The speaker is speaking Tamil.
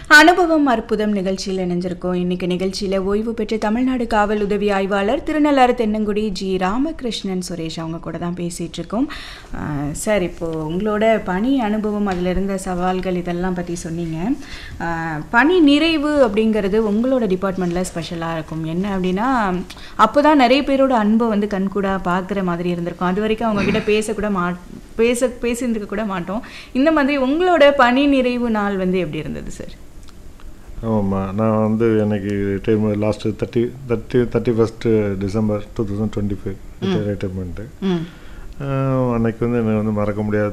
அனுபவம் அற்புதம் நிகழ்ச்சியில் இணைஞ்சிருக்கோம் இன்னைக்கு நிகழ்ச்சியில் ஓய்வு பெற்ற தமிழ்நாடு காவல் உதவி ஆய்வாளர் திருநள்ளாறு தென்னங்குடி ஜி ராமகிருஷ்ணன் சுரேஷ் அவங்க கூட தான் பேசிகிட்டு இருக்கோம் ஆஹ் சார் இப்போது உங்களோட பணி அனுபவம் அதில் இருந்த சவால்கள் இதெல்லாம் பற்றி சொன்னீங்க ஆஹ் பணி நிறைவு அப்படிங்கிறது உங்களோட டிபார்ட்மெண்ட்டில் ஸ்பெஷலாக இருக்கும் என்ன அப்படின்னா அப்போ தான் நிறைய பேரோட அன்பை வந்து கண்கூடாக பார்க்குற மாதிரி இருந்திருக்கும் அது வரைக்கும் அவங்க கிட்ட பேசக்கூட மா பேச பேசியிருந்துக்க கூட மாட்டோம் இந்த மாதிரி உங்களோட பணி நிறைவு நாள் வந்து எப்படி இருந்தது சார் ஆமாம்மா நான் வந்து எனக்கு retirement last thirty thirty thirty first December two thousand twenty five retirement ம் அன்னைக்கு வந்து எனக்கு வந்து மறக்க முடியாத